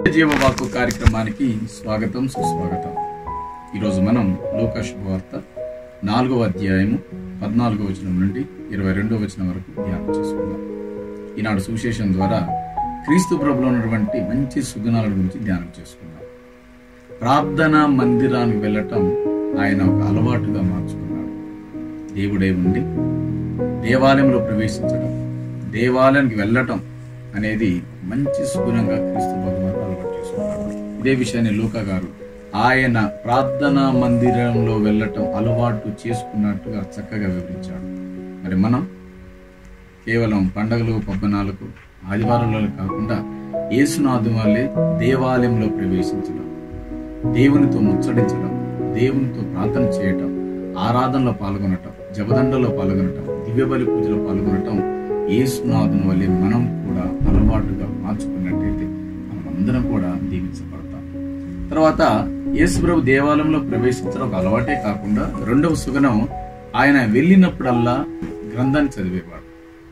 జీవవాకు కార్యక్రమానికి స్వాగతం సుస్వాగతం ఈరోజు మనం లోకా శుభవార్త నాలుగవ అధ్యాయము పద్నాలుగో వచనం నుండి ఇరవై రెండో వచనం వరకు ధ్యానం చేసుకుందాం ఈనాడు సువిశేషం ద్వారా క్రీస్తు ప్రభులో ఉన్నటువంటి మంచి సుగుణాల గురించి ధ్యానం చేసుకుందాం ప్రార్థన మందిరానికి వెళ్ళటం ఆయన ఒక అలవాటుగా మార్చుకున్నాడు దేవుడే ఉండి దేవాలయంలో ప్రవేశించడం దేవాలయానికి వెళ్ళటం అనేది మంచి సుగుణంగా క్రీస్తు భగవాన్ అలవాటు చేసుకున్నాడు ఇదే విషయాన్ని లూకా గారు ఆయన ప్రార్థనా మందిరంలో వెళ్ళటం అలవాటు చేసుకున్నట్టుగా చక్కగా వివరించాడు మరి మనం కేవలం పండగలు పబ్బనాలకు ఆదివారాలలో కాకుండా యేసునాథు వల్లే దేవాలయంలో ప్రవేశించడం దేవునితో ముచ్చడించడం దేవునితో ప్రార్థన చేయటం ఆరాధనలో పాల్గొనటం జపదండలో పాల్గొనటం దివ్యబలి పూజలో పాల్గొనటం యేసునాథుని వల్లే మనం కూడా అలవాటుగా మార్చుకున్నట్టయితే మనం అందరం కూడా దీవించబడతాం తర్వాత యేసుప్రభు దేవాలయంలో ప్రవేశించడం ఒక అలవాటే కాకుండా రెండవ సుగనం ఆయన వెళ్ళినప్పుడల్లా గ్రంథాన్ని చదివేవాడు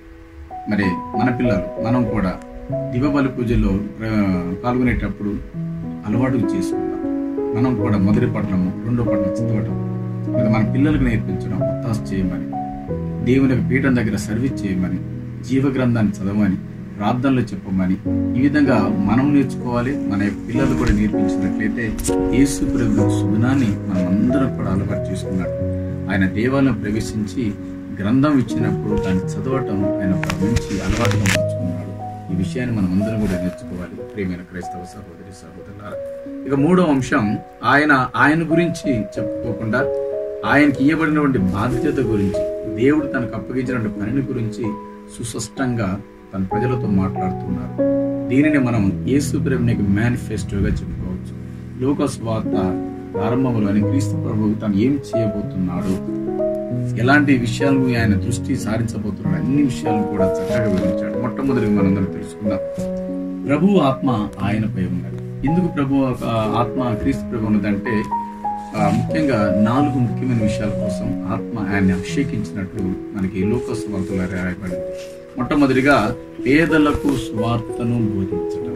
మరి మన పిల్లలు మనం కూడా దివబలి పూజలో ఆ, పాల్గొనేటప్పుడు అలవాటు చేసుకుందాం మనం కూడా మొదటి పట్టణము రెండో పట్టణం చదవటం లేదా మన పిల్లలకు నేర్పించడం ఒత్తాసు చేయమని దేవుని యొక్క పీఠం దగ్గర సర్వీస్ చేయమని జీవ గ్రంథాన్ని చదవమని ప్రార్థనలు చెప్పమని ఈ విధంగా మనం నేర్చుకోవాలి మన యొక్క పిల్లలు కూడా నేర్పించినట్లయితే యేసు ప్రభు సుగుణాన్ని మనం అందరం కూడా అలవాటు చేసుకున్నట్టు ఆయన దేవాలయం ప్రవేశించి గ్రంథం ఇచ్చినప్పుడు దాన్ని చదవటం ఆయన ఒక మంచి అలవాటుగా మార్చుకున్నాడు ఈ విషయాన్ని మనం అందరం కూడా నేర్చుకోవాలి ప్రియమైన క్రైస్తవ సహోదరి సహోదరులారా ఇక మూడో అంశం ఆయన ఆయన గురించి చెప్పుకోకుండా ఆయనకి ఇవ్వబడినటువంటి బాధ్యత గురించి దేవుడు తనకు అప్పగించినటువంటి పనిని గురించి సుస్పష్టంగా తన ప్రజలతో మాట్లాడుతున్నారు దీనిని మనం యేసు ప్రభునికి మేనిఫెస్టోగా చెప్పుకోవచ్చు లూకస్ వార్త ప్రారంభంలోని క్రీస్తు ప్రభు తాను ఏం చేయబోతున్నాడు ఎలాంటి విషయాలు ఆయన దృష్టి సారించబోతున్నాడు అన్ని విషయాలను కూడా చక్కగా వివరించాడు మొట్టమొదటి మనందరం తెలుసుకుందాం ప్రభు ఆత్మ ఆయనపై ఉన్నది ఎందుకు ప్రభు ఆ, ఆత్మ క్రీస్తు ప్రభు ఉన్నదంటే ఆ, ముఖ్యంగా నాలుగు ముఖ్యమైన విషయాల కోసం ఆత్మ ఆయన్ని అభిషేకించినట్లు మనకి లోకస్ వార్తలో రాయబడింది మొట్టమొదటిగా పేదలకు స్వార్థను బోధించడం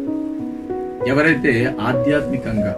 ఎవరైతే ఆధ్యాత్మికంగా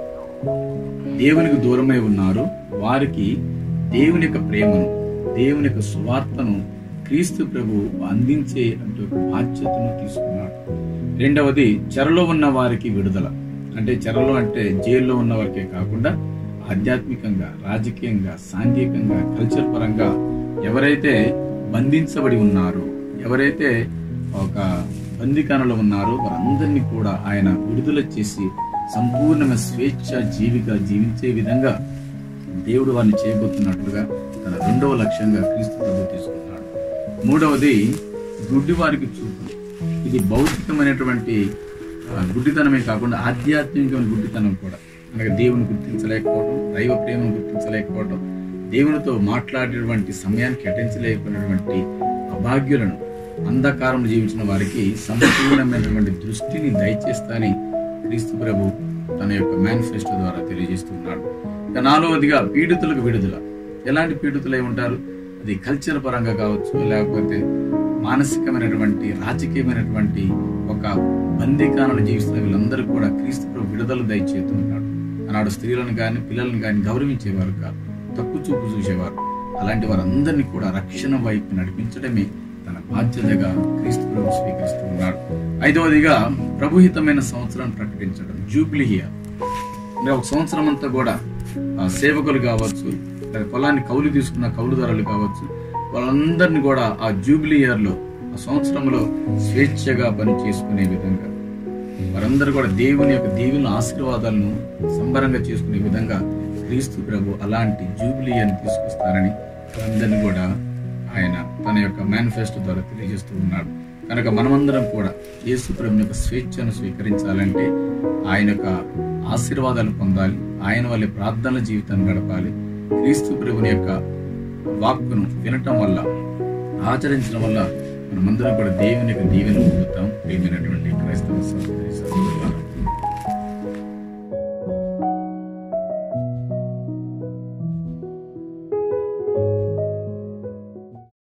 దేవునికి దూరమై ఉన్నారో వారికి దేవుని యొక్క ప్రేమను దేవుని యొక్క సువార్తను క్రీస్తు ప్రభు అందించే అంటే ఒక బాధ్యతను తీసుకున్నాడు రెండవది చెరలో ఉన్న వారికి విడుదల అంటే చెరలో అంటే జైల్లో ఉన్న వారికే కాకుండా ఆధ్యాత్మికంగా రాజకీయంగా సాంఘికంగా కల్చర్ పరంగా ఎవరైతే బంధించబడి ఉన్నారో ఎవరైతే ఒక బందికానలో ఉన్నారో వారందరినీ కూడా ఆయన విడుదల చేసి సంపూర్ణమైన స్వేచ్ఛ జీవిగా జీవించే విధంగా దేవుడు వారిని చేయబోతున్నట్లుగా తన రెండవ లక్ష్యంగా క్రీస్తు ప్రభు తీసుకున్నాడు మూడవది గుడ్డి వారికి చూపు ఇది భౌతికమైనటువంటి ఆ, గుడ్డితనమే కాకుండా ఆధ్యాత్మికమైన గుడ్డితనం కూడా అనగా దేవుని గుర్తించలేకపోవడం దైవ ప్రేమను గుర్తించలేకపోవడం దేవునితో మాట్లాడేటువంటి సమయాన్ని కేటాయించలేకపోయినటువంటి అభాగ్యులను అంధకారం జీవించిన వారికి సంపూర్ణమైనటువంటి దృష్టిని దయచేస్తాని క్రీస్తు ప్రభు తన యొక్క మేనిఫెస్టో ద్వారా తెలియజేస్తున్నాడు ఇక నాలుగవదిగా పీడితులకు విడుదల ఎలాంటి పీడితులై ఉంటారు అది కల్చర్ పరంగా కావచ్చు లేకపోతే మానసికమైనటువంటి రాజకీయమైనటువంటి ఒక బందీకాలను జీవిస్తున్న వీళ్ళందరూ కూడా క్రీస్తు ప్రభు విడుదల దయచేస్తున్నాడు ఆనాడు స్త్రీలను కానీ పిల్లలను కానీ గౌరవించేవారు కాదు తక్కువ చూపు చూసేవారు అలాంటి వారందరినీ కూడా రక్షణ వైపు నడిపించడమే తన బాధ్యతగా క్రీస్తు ప్రభు స్వీకరిస్తూ ఉన్నాడు ఐదవదిగా ప్రభుహితమైన సంవత్సరాన్ని ప్రకటించడం జూబ్లీ ఇయర్ ఇంకా ఒక సంవత్సరం అంతా కూడా ఆ సేవకులు కావచ్చు లేదా పొలాన్ని కౌలు తీసుకున్న కౌలుదారులు కావచ్చు వాళ్ళందరినీ కూడా ఆ జూబ్లీ ఇయర్ లో ఆ సంవత్సరంలో స్వేచ్ఛగా పని చేసుకునే విధంగా వారందరూ కూడా దేవుని యొక్క దీవుల ఆశీర్వాదాలను సంబరంగా చేసుకునే విధంగా క్రీస్తు ప్రభు అలాంటి జూబ్లీ అని తీసుకొస్తారని అందరినీ కూడా ఆయన తన యొక్క మేనిఫెస్టో ద్వారా తెలియజేస్తూ ఉన్నాడు కనుక మనమందరం కూడా యేసు ప్రభుని యొక్క స్వేచ్ఛను స్వీకరించాలంటే ఆయన యొక్క ఆశీర్వాదాలు పొందాలి ఆయన వల్ల ప్రార్థనల జీవితాన్ని గడపాలి క్రీస్తు ప్రభుని యొక్క వాక్కును వినటం వల్ల ఆచరించడం వల్ల మనమందరం కూడా దేవుని యొక్క దీవెన పొందుతాం ప్రియమైనటువంటి క్రైస్తవ సహోదరి సహోదరులారా